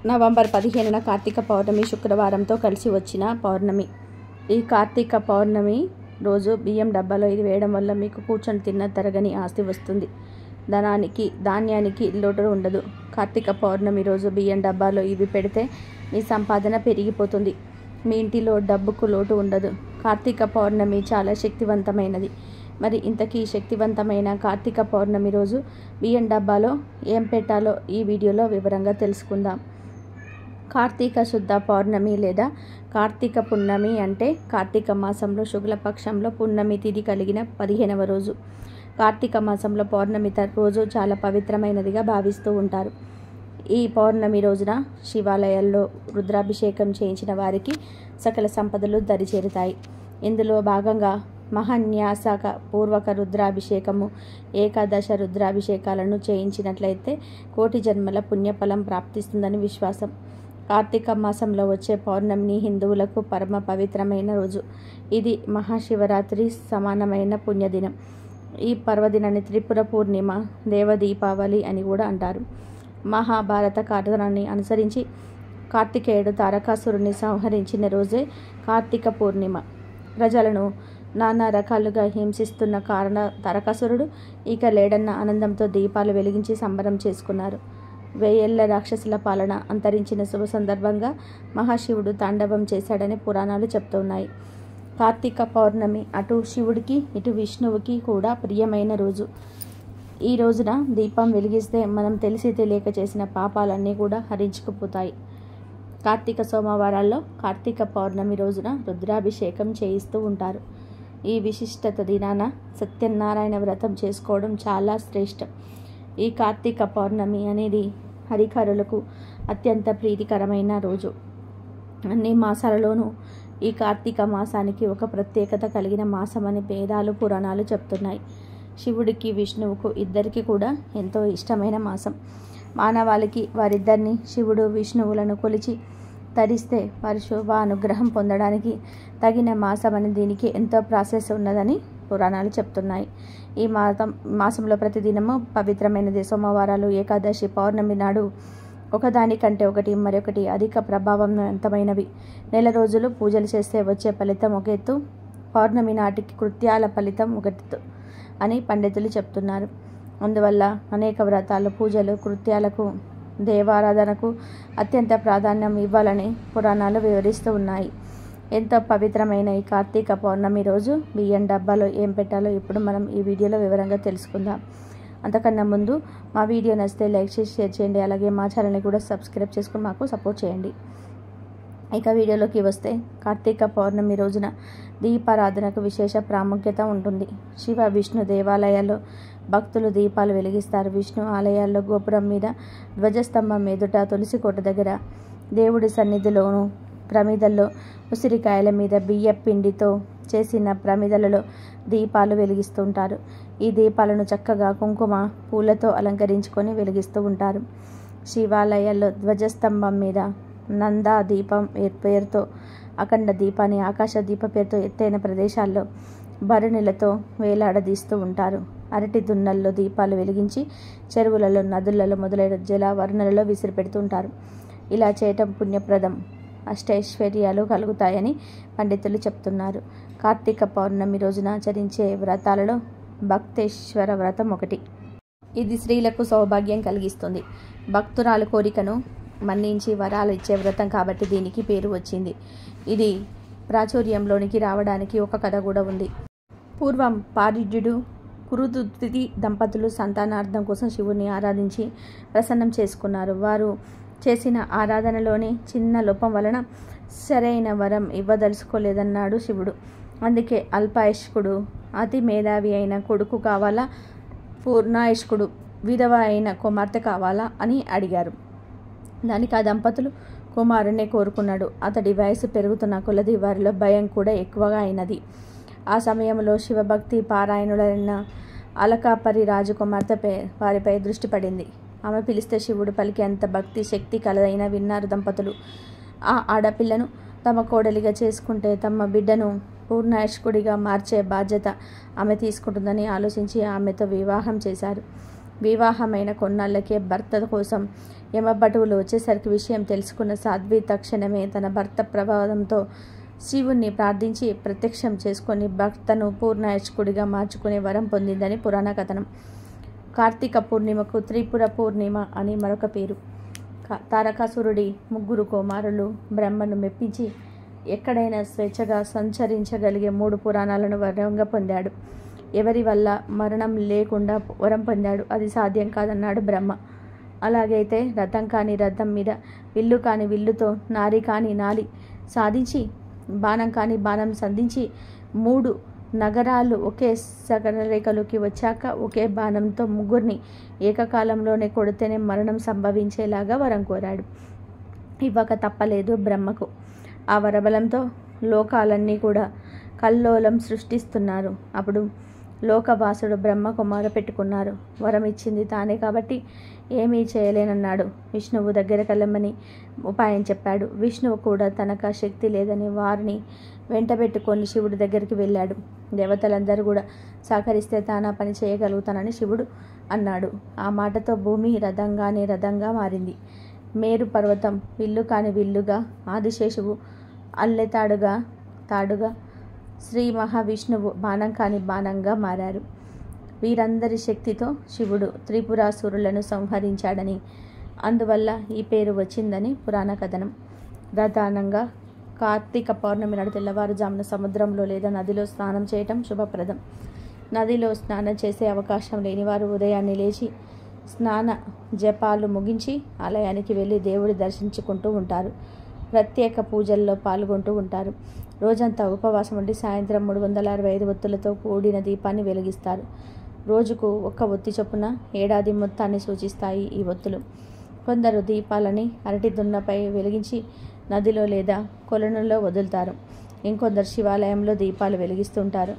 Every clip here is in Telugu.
నవంబర్ పదిహేనున కార్తీక పౌర్ణమి శుక్రవారంతో కలిసి వచ్చిన పౌర్ణమి ఈ కార్తీక పౌర్ణమి రోజు బియ్యం డబ్బాలో ఇది వేయడం వల్ల మీకు కూర్చొని తిన్న తరగని ఆస్తి వస్తుంది ధనానికి ధాన్యానికి లోటు ఉండదు కార్తీక పౌర్ణమి రోజు బియ్యం డబ్బాలో ఇవి పెడితే మీ సంపాదన పెరిగిపోతుంది మీ ఇంటిలో డబ్బుకు లోటు ఉండదు కార్తీక పౌర్ణమి చాలా శక్తివంతమైనది మరి ఇంతకీ శక్తివంతమైన కార్తీక పౌర్ణమి రోజు బియ్యం డబ్బాలో ఏం పెట్టాలో ఈ వీడియోలో వివరంగా తెలుసుకుందాం కార్తీక శుద్ధ పౌర్ణమి లేదా కార్తీక పున్నమి అంటే కార్తీక మాసంలో శుక్లపక్షంలో పున్నమి తిథి కలిగిన పదిహేనవ రోజు కార్తీక మాసంలో పౌర్ణమి త- రోజు చాలా పవిత్రమైనదిగా భావిస్తూ ఉంటారు ఈ పౌర్ణమి రోజున శివాలయాల్లో రుద్రాభిషేకం చేయించిన వారికి సకల సంపదలు దరిచేరుతాయి ఇందులో భాగంగా మహాన్యాసక పూర్వక రుద్రాభిషేకము ఏకాదశ రుద్రాభిషేకాలను చేయించినట్లయితే కోటి జన్మల పుణ్యఫలం ప్రాప్తిస్తుందని విశ్వాసం కార్తీక మాసంలో వచ్చే పౌర్ణమిని హిందువులకు పరమ పవిత్రమైన రోజు ఇది మహాశివరాత్రి సమానమైన పుణ్యదినం ఈ పర్వదినాన్ని త్రిపుర పూర్ణిమ దేవ దీపావళి అని కూడా అంటారు మహాభారత కథనాన్ని అనుసరించి కార్తికేయుడు తారకాసురుని సంహరించిన రోజే కార్తీక పూర్ణిమ ప్రజలను నానా రకాలుగా హింసిస్తున్న కారణ తారకాసురుడు ఇక లేడన్న ఆనందంతో దీపాలు వెలిగించి సంబరం చేసుకున్నారు వేయేళ్ల రాక్షసుల పాలన అంతరించిన శుభ సందర్భంగా మహాశివుడు తాండవం చేశాడని పురాణాలు చెప్తున్నాయి కార్తీక పౌర్ణమి అటు శివుడికి ఇటు విష్ణువుకి కూడా ప్రియమైన రోజు ఈ రోజున దీపం వెలిగిస్తే మనం తెలిసి తెలియక చేసిన పాపాలన్నీ కూడా హరించుకుపోతాయి కార్తీక సోమవారాల్లో కార్తీక పౌర్ణమి రోజున రుద్రాభిషేకం చేయిస్తూ ఉంటారు ఈ విశిష్టత దినాన సత్యనారాయణ వ్రతం చేసుకోవడం చాలా శ్రేష్టం ఈ కార్తీక పౌర్ణమి అనేది హరికరులకు అత్యంత ప్రీతికరమైన రోజు అన్ని మాసాలలోనూ ఈ కార్తీక మాసానికి ఒక ప్రత్యేకత కలిగిన మాసమని వేదాలు పురాణాలు చెప్తున్నాయి శివుడికి విష్ణువుకు ఇద్దరికి కూడా ఎంతో ఇష్టమైన మాసం మానవాళికి వారిద్దరిని శివుడు విష్ణువులను కొలిచి తరిస్తే వారి శుభ అనుగ్రహం పొందడానికి తగిన మాసమని దీనికి ఎంతో ప్రాసెస్ ఉన్నదని పురాణాలు చెప్తున్నాయి ఈ మాసం మాసంలో ప్రతిదినము పవిత్రమైనది సోమవారాలు ఏకాదశి పౌర్ణమి నాడు ఒకదానికంటే ఒకటి మరొకటి అధిక ప్రభావవంతమైనవి నెల రోజులు పూజలు చేస్తే వచ్చే ఫలితం ఒక ఎత్తు పౌర్ణమి నాటికి కృత్యాల ఫలితం ఒక ఎత్తు అని పండితులు చెప్తున్నారు అందువల్ల అనేక వ్రతాలు పూజలు కృత్యాలకు దేవారాధనకు అత్యంత ప్రాధాన్యం ఇవ్వాలని పురాణాలు వివరిస్తూ ఉన్నాయి ఎంతో పవిత్రమైన ఈ కార్తీక పౌర్ణమి రోజు బియ్యం డబ్బాలో ఏం పెట్టాలో ఇప్పుడు మనం ఈ వీడియోలో వివరంగా తెలుసుకుందాం అంతకన్నా ముందు మా వీడియో నచ్చితే లైక్ చేసి షేర్ చేయండి అలాగే మా ఛానల్ని కూడా సబ్స్క్రైబ్ చేసుకుని మాకు సపోర్ట్ చేయండి ఇక వీడియోలోకి వస్తే కార్తీక పౌర్ణమి రోజున దీపారాధనకు విశేష ప్రాముఖ్యత ఉంటుంది శివ విష్ణు దేవాలయాల్లో భక్తులు దీపాలు వెలిగిస్తారు విష్ణు ఆలయాల్లో గోపురం మీద ధ్వజస్తంభం ఎదుట తులసి కోట దగ్గర దేవుడి సన్నిధిలోను ప్రమిదల్లో ఉసిరికాయల మీద బియ్య పిండితో చేసిన ప్రమిదలలో దీపాలు వెలిగిస్తుంటారు ఈ దీపాలను చక్కగా కుంకుమ పూలతో అలంకరించుకొని వెలిగిస్తూ ఉంటారు శివాలయాల్లో ధ్వజస్తంభం మీద నందా దీపం ఏ- పేరుతో అఖండ దీపాన్ని ఆకాశ దీప పేరుతో ఎత్తైన ప్రదేశాల్లో భరణులతో వేలాడదీస్తూ ఉంటారు అరటి దున్నల్లో దీపాలు వెలిగించి చెరువులలో నదులలో మొదలైన జల వరుణలలో విసిరిపెడుతుంటారు ఇలా చేయటం పుణ్యప్రదం అష్టైశ్వర్యాలు కలుగుతాయని పండితులు చెప్తున్నారు కార్తీక పౌర్ణమి రోజున ఆచరించే వ్రతాలలో భక్తేశ్వర వ్రతం ఒకటి ఇది స్త్రీలకు సౌభాగ్యం కలిగిస్తుంది భక్తురాలు కోరికను మన్నించి వరాలు ఇచ్చే వ్రతం కాబట్టి దీనికి పేరు వచ్చింది ఇది ప్రాచుర్యంలోనికి రావడానికి ఒక కథ కూడా ఉంది పూర్వం పారిడ్యుడు కురుదుతి దంపతులు సంతానార్థం కోసం శివుని ఆరాధించి ప్రసన్నం చేసుకున్నారు వారు చేసిన ఆరాధనలోని చిన్న లోపం వలన సరైన వరం ఇవ్వదలుచుకోలేదన్నాడు శివుడు అందుకే అల్పాయుష్కుడు అతి మేధావి అయిన కొడుకు కావాలా పూర్ణాయుష్కుడు విధవ అయిన కుమార్తె కావాలా అని అడిగారు దానికి ఆ దంపతులు కుమారుణ్ణి కోరుకున్నాడు అతడి వయసు పెరుగుతున్న కొలది వారిలో భయం కూడా ఎక్కువగా అయినది ఆ సమయంలో శివభక్తి పారాయణులైన అలకాపరి రాజకుమార్తెపై వారిపై దృష్టి పడింది ఆమె పిలిస్తే శివుడు పలికి అంత భక్తి శక్తి కలదైన విన్నారు దంపతులు ఆ ఆడపిల్లను తమ కోడలిగా చేసుకుంటే తమ బిడ్డను పూర్ణాయుష్కుడిగా మార్చే బాధ్యత ఆమె తీసుకుంటుందని ఆలోచించి ఆమెతో వివాహం చేశారు వివాహమైన కొన్నాళ్ళకే భర్త కోసం యమభటువులు వచ్చేసరికి విషయం తెలుసుకున్న సాధ్వి తక్షణమే తన భర్త ప్రభావంతో శివుణ్ణి ప్రార్థించి ప్రత్యక్షం చేసుకొని భర్తను పూర్ణాయచుకుడిగా మార్చుకునే వరం పొందిందని పురాణ కథనం కార్తీక పూర్ణిమకు త్రిపుర పూర్ణిమ అని మరొక పేరు కా- తారకాసురుడి ముగ్గురు కుమారులు బ్రహ్మను మెప్పించి ఎక్కడైనా స్వేచ్ఛగా సంచరించగలిగే మూడు పురాణాలను వరంగా పొందాడు ఎవరి వల్ల మరణం లేకుండా వరం పొందాడు అది సాధ్యం కాదన్నాడు బ్రహ్మ అలాగైతే రథం కాని రథం మీద విల్లు కాని విల్లుతో నారి కాని నాలి సాధించి బాణం కాని బాణం సంధించి మూడు నగరాలు ఒకే సగరరేఖలోకి వచ్చాక ఒకే బాణంతో ముగ్గురిని ఏకకాలంలోనే కొడితేనే మరణం సంభవించేలాగా వరం కోరాడు ఇవ్వక తప్పలేదు బ్రహ్మకు ఆ వరబలంతో లోకాలన్నీ కూడా కల్లోలం సృష్టిస్తున్నారు అప్పుడు లోకవాసుడు బ్రహ్మకు మొరపెట్టుకున్నారు వరం ఇచ్చింది తానే కాబట్టి ఏమీ చేయలేనన్నాడు విష్ణువు దగ్గర కలమ్మని ఉపాయం చెప్పాడు విష్ణువు కూడా తనకు ఆ శక్తి లేదని వారిని వెంటబెట్టుకొని శివుడి దగ్గరికి వెళ్ళాడు దేవతలందరూ కూడా సహకరిస్తే తానా పని చేయగలుగుతానని శివుడు అన్నాడు ఆ మాటతో భూమి రథంగానే రథంగా మారింది మేరు పర్వతం విల్లు కాని విల్లుగా ఆదిశేషువు అల్లె తాడుగా తాడుగా శ్రీ మహావిష్ణువు బాణం కాని బాణంగా మారారు వీరందరి శక్తితో శివుడు త్రిపురాసురులను సంహరించాడని అందువల్ల ఈ పేరు వచ్చిందని పురాణ కథనం ప్రధానంగా కార్తీక పౌర్ణమి నాడు తెల్లవారుజామున సముద్రంలో లేదా నదిలో స్నానం చేయటం శుభప్రదం నదిలో స్నానం చేసే అవకాశం లేనివారు ఉదయాన్నే లేచి స్నాన జపాలు ముగించి ఆలయానికి వెళ్ళి దేవుడి దర్శించుకుంటూ ఉంటారు ప్రత్యేక పూజల్లో పాల్గొంటూ ఉంటారు రోజంతా ఉపవాసం ఉండి సాయంత్రం మూడు వందల అరవై ఐదు ఒత్తులతో కూడిన దీపాన్ని వెలిగిస్తారు రోజుకు ఒక్క ఒత్తి చొప్పున ఏడాది మొత్తాన్ని సూచిస్తాయి ఈ ఒత్తులు కొందరు దీపాలని అరటి దున్నపై వెలిగించి నదిలో లేదా కొలనులో వదులుతారు ఇంకొందరు శివాలయంలో దీపాలు వెలిగిస్తుంటారు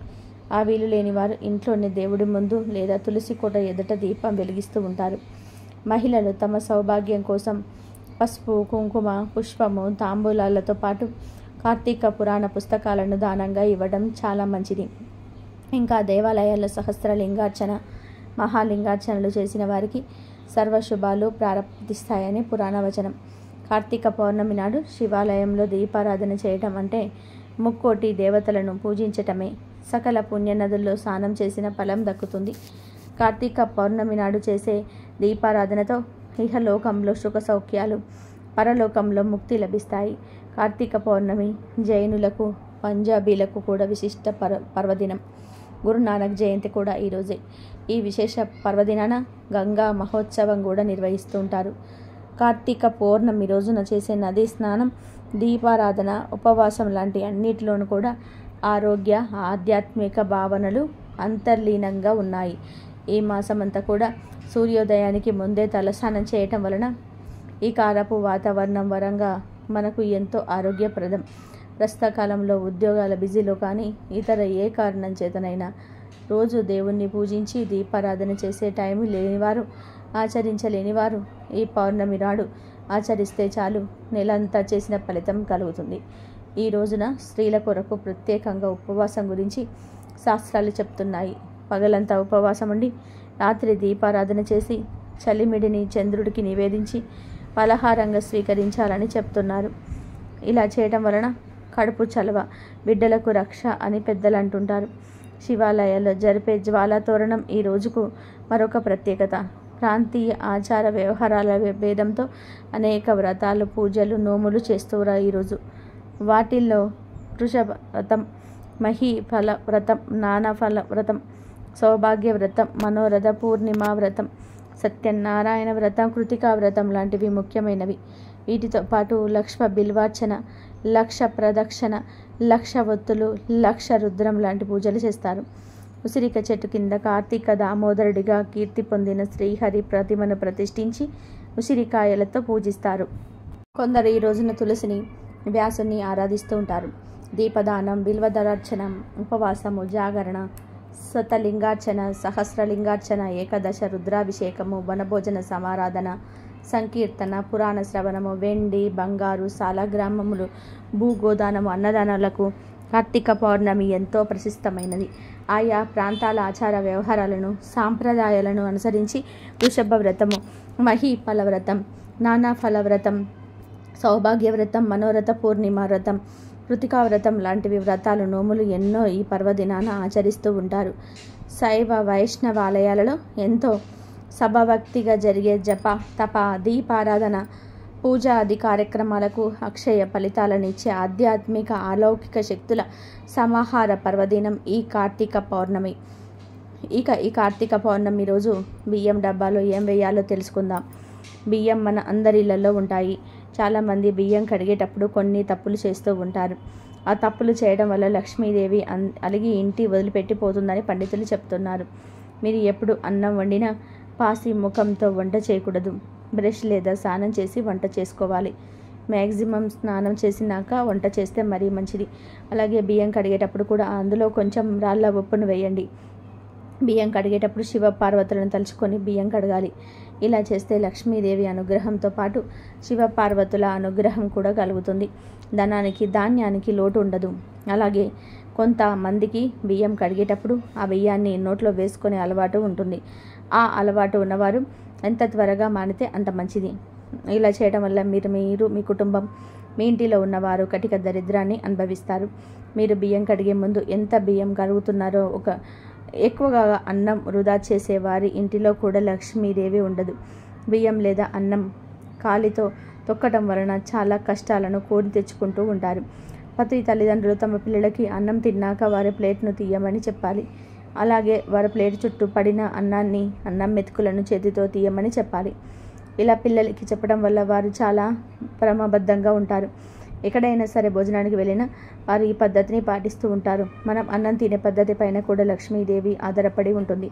ఆ వీలు లేని వారు ఇంట్లోని దేవుడి ముందు లేదా తులసి కోట ఎదుట దీపం వెలిగిస్తూ ఉంటారు మహిళలు తమ సౌభాగ్యం కోసం పసుపు కుంకుమ పుష్పము తాంబూలాలతో పాటు కార్తీక పురాణ పుస్తకాలను దానంగా ఇవ్వడం చాలా మంచిది ఇంకా దేవాలయాల్లో సహస్ర లింగార్చన మహాలింగార్చనలు చేసిన వారికి సర్వశుభాలు ప్రారంభిస్తాయని పురాణ వచనం కార్తీక పౌర్ణమి నాడు శివాలయంలో దీపారాధన చేయటం అంటే ముక్కోటి దేవతలను పూజించటమే సకల పుణ్యనదుల్లో స్నానం చేసిన ఫలం దక్కుతుంది కార్తీక పౌర్ణమి నాడు చేసే దీపారాధనతో ఇహలోకంలో సుఖ సౌఖ్యాలు పరలోకంలో ముక్తి లభిస్తాయి కార్తీక పౌర్ణమి జైనులకు పంజాబీలకు కూడా విశిష్ట పర్ పర్వదినం గురునానక్ జయంతి కూడా ఈరోజే ఈ విశేష పర్వదినాన గంగా మహోత్సవం కూడా నిర్వహిస్తూ ఉంటారు కార్తీక పౌర్ణమి రోజున చేసే నదీ స్నానం దీపారాధన ఉపవాసం లాంటి అన్నిటిలోనూ కూడా ఆరోగ్య ఆధ్యాత్మిక భావనలు అంతర్లీనంగా ఉన్నాయి ఈ మాసమంతా కూడా సూర్యోదయానికి ముందే తలస్నానం చేయటం వలన ఈ కారపు వాతావరణం వరంగా మనకు ఎంతో ఆరోగ్యప్రదం ప్రస్తుత కాలంలో ఉద్యోగాల బిజీలో కానీ ఇతర ఏ కారణం చేతనైనా రోజు దేవుణ్ణి పూజించి దీపారాధన చేసే టైం లేనివారు ఆచరించలేనివారు ఈ పౌర్ణమి నాడు ఆచరిస్తే చాలు నెలంతా చేసిన ఫలితం కలుగుతుంది ఈ రోజున స్త్రీల కొరకు ప్రత్యేకంగా ఉపవాసం గురించి శాస్త్రాలు చెప్తున్నాయి పగలంతా ఉపవాసం ఉండి రాత్రి దీపారాధన చేసి చలిమిడిని చంద్రుడికి నివేదించి పలహారంగా స్వీకరించాలని చెప్తున్నారు ఇలా చేయడం వలన కడుపు చలవ బిడ్డలకు రక్ష అని పెద్దలు అంటుంటారు శివాలయాల్లో జరిపే జ్వాలా తోరణం ఈ రోజుకు మరొక ప్రత్యేకత ప్రాంతీయ ఆచార వ్యవహారాల భేదంతో అనేక వ్రతాలు పూజలు నోములు చేస్తురా ఈరోజు వాటిల్లో వృషభ వ్రతం మహి ఫల వ్రతం నానఫల వ్రతం సౌభాగ్య వ్రతం మనోరథ పూర్ణిమ వ్రతం సత్యనారాయణ వ్రతం కృతికా వ్రతం లాంటివి ముఖ్యమైనవి వీటితో పాటు లక్ష్మ బిల్వార్చన లక్ష ప్రదక్షిణ లక్ష ఒత్తులు లక్ష రుద్రం లాంటి పూజలు చేస్తారు ఉసిరిక చెట్టు కింద కార్తీక దామోదరుడిగా కీర్తి పొందిన శ్రీహరి ప్రతిమను ప్రతిష్ఠించి ఉసిరికాయలతో పూజిస్తారు కొందరు ఈ రోజున తులసిని వ్యాసుని ఆరాధిస్తూ ఉంటారు దీపదానం బిల్వదరార్చనం ఉపవాసము జాగరణ శతలింగార్చన సహస్రలింగార్చన ఏకాదశ రుద్రాభిషేకము వనభోజన సమారాధన సంకీర్తన పురాణ శ్రవణము వెండి బంగారు సాలగ్రామములు భూగోదానము అన్నదానాలకు కార్తీక పౌర్ణమి ఎంతో ప్రశస్తమైనది ఆయా ప్రాంతాల ఆచార వ్యవహారాలను సాంప్రదాయాలను అనుసరించి వృషభ వ్రతము మహి ఫలవ్రతం నానా ఫలవ్రతం సౌభాగ్య వ్రతం మనోరథ పూర్ణిమ వ్రతం కృతికా వ్రతం లాంటివి వ్రతాలు నోములు ఎన్నో ఈ పర్వదినాన ఆచరిస్తూ ఉంటారు శైవ వైష్ణవ ఆలయాలలో ఎంతో సభభక్తిగా జరిగే జప తప దీపారాధన పూజ ఆది కార్యక్రమాలకు అక్షయ ఫలితాలనిచ్చే ఆధ్యాత్మిక అలౌకిక శక్తుల సమాహార పర్వదినం ఈ కార్తీక పౌర్ణమి ఇక ఈ కార్తీక పౌర్ణమి రోజు బియ్యం డబ్బాలో ఏం వేయాలో తెలుసుకుందాం బియ్యం మన అందరి ఇళ్లలో ఉంటాయి చాలామంది బియ్యం కడిగేటప్పుడు కొన్ని తప్పులు చేస్తూ ఉంటారు ఆ తప్పులు చేయడం వల్ల లక్ష్మీదేవి అన్ అలిగి ఇంటి వదిలిపెట్టిపోతుందని పండితులు చెప్తున్నారు మీరు ఎప్పుడు అన్నం వండినా పాసి ముఖంతో వంట చేయకూడదు బ్రష్ లేదా స్నానం చేసి వంట చేసుకోవాలి మ్యాక్సిమం స్నానం చేసినాక వంట చేస్తే మరీ మంచిది అలాగే బియ్యం కడిగేటప్పుడు కూడా అందులో కొంచెం రాళ్ళ ఉప్పును వేయండి బియ్యం కడిగేటప్పుడు శివ పార్వతులను తలుచుకొని బియ్యం కడగాలి ఇలా చేస్తే లక్ష్మీదేవి అనుగ్రహంతో పాటు శివ పార్వతుల అనుగ్రహం కూడా కలుగుతుంది ధనానికి ధాన్యానికి లోటు ఉండదు అలాగే కొంతమందికి బియ్యం కడిగేటప్పుడు ఆ బియ్యాన్ని నోట్లో వేసుకునే అలవాటు ఉంటుంది ఆ అలవాటు ఉన్నవారు ఎంత త్వరగా మానితే అంత మంచిది ఇలా చేయడం వల్ల మీరు మీరు మీ కుటుంబం మీ ఇంటిలో ఉన్నవారు కటిక దరిద్రాన్ని అనుభవిస్తారు మీరు బియ్యం కడిగే ముందు ఎంత బియ్యం కడుగుతున్నారో ఒక ఎక్కువగా అన్నం వృధా చేసే వారి ఇంటిలో కూడా లక్ష్మీదేవి ఉండదు బియ్యం లేదా అన్నం కాలితో తొక్కడం వలన చాలా కష్టాలను కోరి తెచ్చుకుంటూ ఉంటారు ప్రతి తల్లిదండ్రులు తమ పిల్లలకి అన్నం తిన్నాక వారి ప్లేట్ను తీయమని చెప్పాలి అలాగే వారి ప్లేట్ చుట్టూ పడిన అన్నాన్ని అన్నం మెతుకులను చేతితో తీయమని చెప్పాలి ఇలా పిల్లలకి చెప్పడం వల్ల వారు చాలా క్రమబద్ధంగా ఉంటారు ఎక్కడైనా సరే భోజనానికి వెళ్ళినా వారు ఈ పద్ధతిని పాటిస్తూ ఉంటారు మనం అన్నం తినే పద్ధతి పైన కూడా లక్ష్మీదేవి ఆధారపడి ఉంటుంది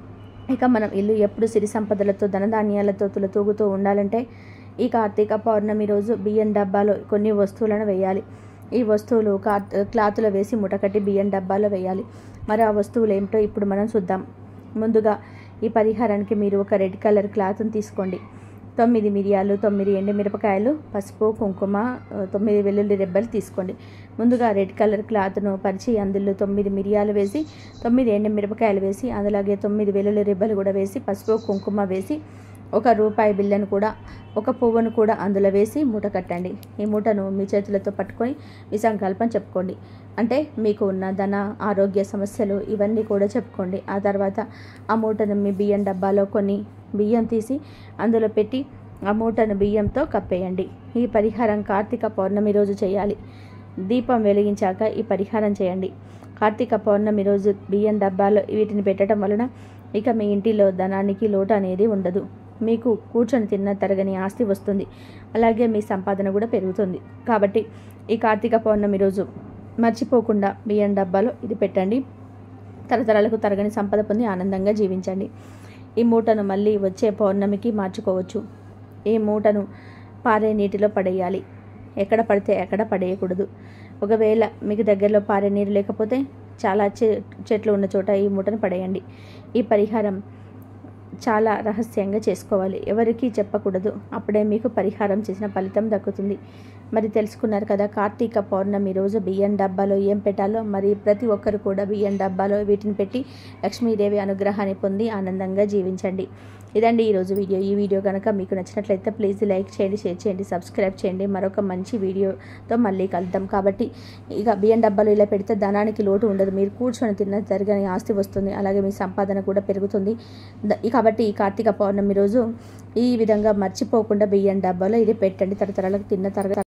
ఇక మనం ఇల్లు ఎప్పుడు సిరి సంపదలతో ధనధాన్యాలతో తులతూగుతూ ఉండాలంటే ఈ కార్తీక పౌర్ణమి రోజు బియ్యం డబ్బాలో కొన్ని వస్తువులను వేయాలి ఈ వస్తువులు కార్ క్లాతులో వేసి ముటకట్టి బియ్యం డబ్బాలో వేయాలి మరి ఆ వస్తువులు ఏమిటో ఇప్పుడు మనం చూద్దాం ముందుగా ఈ పరిహారానికి మీరు ఒక రెడ్ కలర్ క్లాత్ని తీసుకోండి తొమ్మిది మిరియాలు తొమ్మిది ఎండుమిరపకాయలు పసుపు కుంకుమ ఆ, తొమ్మిది వెల్లుల్లి రెబ్బలు తీసుకోండి ముందుగా రెడ్ కలర్ క్లాత్ను పరిచి అందులో తొమ్మిది మిరియాలు వేసి తొమ్మిది ఎండుమిరపకాయలు వేసి అందులాగే తొమ్మిది వెల్లుల్లి రెబ్బలు కూడా వేసి పసుపు కుంకుమ వేసి ఒక రూపాయి బిళ్ళను కూడా ఒక పువ్వును కూడా అందులో వేసి మూట కట్టండి ఈ మూటను మీ చేతులతో పట్టుకొని మీ సంకల్పం చెప్పుకోండి అంటే మీకు ఉన్న ధన ఆరోగ్య సమస్యలు ఇవన్నీ కూడా చెప్పుకోండి ఆ తర్వాత ఆ మూటను మీ బియ్యం డబ్బాలో కొన్ని బియ్యం తీసి అందులో పెట్టి ఆ మూటను బియ్యంతో కప్పేయండి ఈ పరిహారం కార్తీక పౌర్ణమి రోజు చేయాలి దీపం వెలిగించాక ఈ పరిహారం చేయండి కార్తీక పౌర్ణమి రోజు బియ్యం డబ్బాలో వీటిని పెట్టడం వలన ఇక మీ ఇంటిలో ధనానికి లోటు అనేది ఉండదు మీకు కూర్చొని తిన్న తరగని ఆస్తి వస్తుంది అలాగే మీ సంపాదన కూడా పెరుగుతుంది కాబట్టి ఈ కార్తీక పౌర్ణమి రోజు మర్చిపోకుండా బియ్యం డబ్బాలో ఇది పెట్టండి తరతరాలకు తరగని సంపద పొంది ఆనందంగా జీవించండి ఈ మూటను మళ్ళీ వచ్చే పౌర్ణమికి మార్చుకోవచ్చు ఈ మూటను పారే నీటిలో పడేయాలి ఎక్కడ పడితే ఎక్కడ పడేయకూడదు ఒకవేళ మీకు దగ్గరలో పారే నీరు లేకపోతే చాలా చె చెట్లు ఉన్న చోట ఈ మూటను పడేయండి ఈ పరిహారం చాలా రహస్యంగా చేసుకోవాలి ఎవరికీ చెప్పకూడదు అప్పుడే మీకు పరిహారం చేసిన ఫలితం దక్కుతుంది మరి తెలుసుకున్నారు కదా కార్తీక పౌర్ణమి రోజు బియ్యం డబ్బాలో ఏం పెట్టాలో మరి ప్రతి ఒక్కరు కూడా బియ్యం డబ్బాలో వీటిని పెట్టి లక్ష్మీదేవి అనుగ్రహాన్ని పొంది ఆనందంగా జీవించండి ఇదండి ఈరోజు వీడియో ఈ వీడియో కనుక మీకు నచ్చినట్లయితే ప్లీజ్ లైక్ చేయండి షేర్ చేయండి సబ్స్క్రైబ్ చేయండి మరొక మంచి వీడియోతో మళ్ళీ కలుద్దాం కాబట్టి ఇక బియ్యం డబ్బాలు ఇలా పెడితే ధనానికి లోటు ఉండదు మీరు కూర్చొని తిన్న జరగని ఆస్తి వస్తుంది అలాగే మీ సంపాదన కూడా పెరుగుతుంది ద- ఈ- కాబట్టి ఈ కార్తీక పౌర్ణమి రోజు ఈ విధంగా మర్చిపోకుండా బియ్యం డబ్బాలో ఇది పెట్టండి తరతరాలకు తిన్న తరగతి